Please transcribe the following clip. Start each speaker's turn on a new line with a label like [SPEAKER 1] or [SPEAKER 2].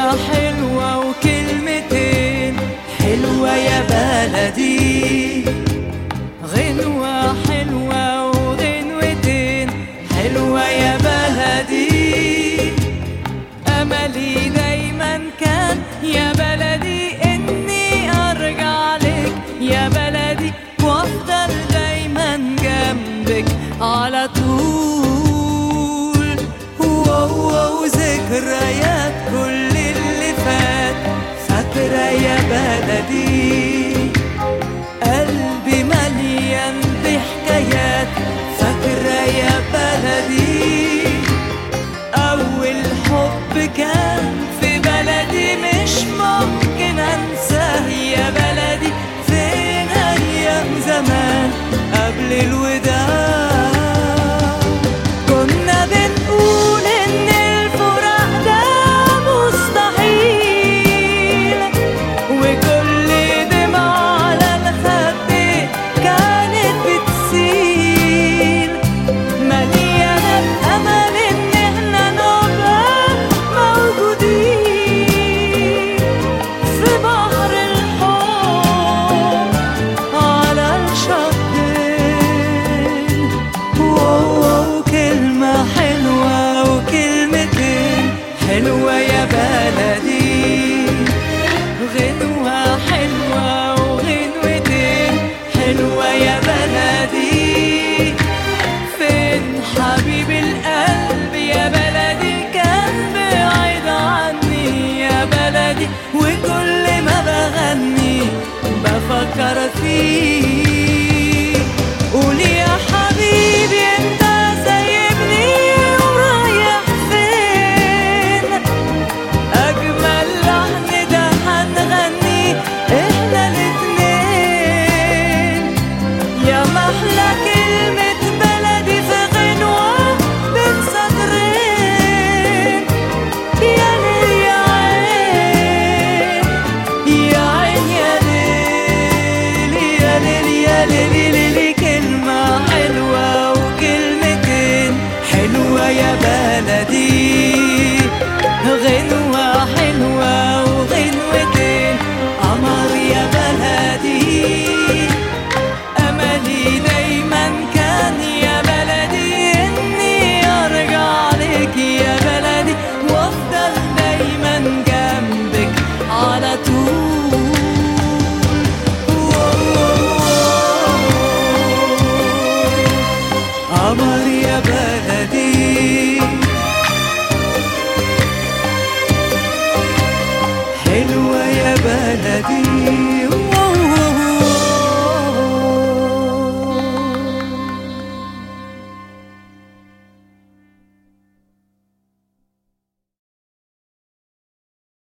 [SPEAKER 1] حلوة وكلمتين حلوة يا بلدي غنوة حلوة وغنوتين حلوة يا بلدي أملي دايما كان يا بلدي إني أرجع لك يا بلدي وأفضل دايما جنبك على طول واو واو ذكريات كل اللي فات فاكرة يا بلدي قلبي مليان بحكايات فاكرة يا بلدي أول حب كان في بلدي مش ممكن أنساه يا بلدي فين أيام زمان قبل الوداع كنا بنقول إن الفراق ده مستحيل وكل دمعة على الخد كانت بتسيل مليانة بأمل إن إحنا نبقى موجودين في بحر الحب على الشطين واو واو كلمة حلوة وكلمتين حلوة يا بلدي غنوة حلوة وغنوتين حلوة يا بلدي فين حبيب القلب يا بلدي كان بعيد عني يا بلدي وكل ما بغني بفكر فيه قول يا حبيبي انت سايبني ورايح فين أجمل لحن ده هنغني إحنا الاتنين يا محلى كلمة بلدي في غنوة بين سطرين يا ليل يا عين يا عين يا ليل يا ليل يا ليل ليل كلمة حلوة وكلمتين حلوة يا بلدي غنوة حلوة وغنوتين قمر يا بلدي أملي دايما كان يا بلدي إني أرجع لك يا بلدي وأفضل دايما جنبك على طول قمر يا بلدي حلوة يا بلدي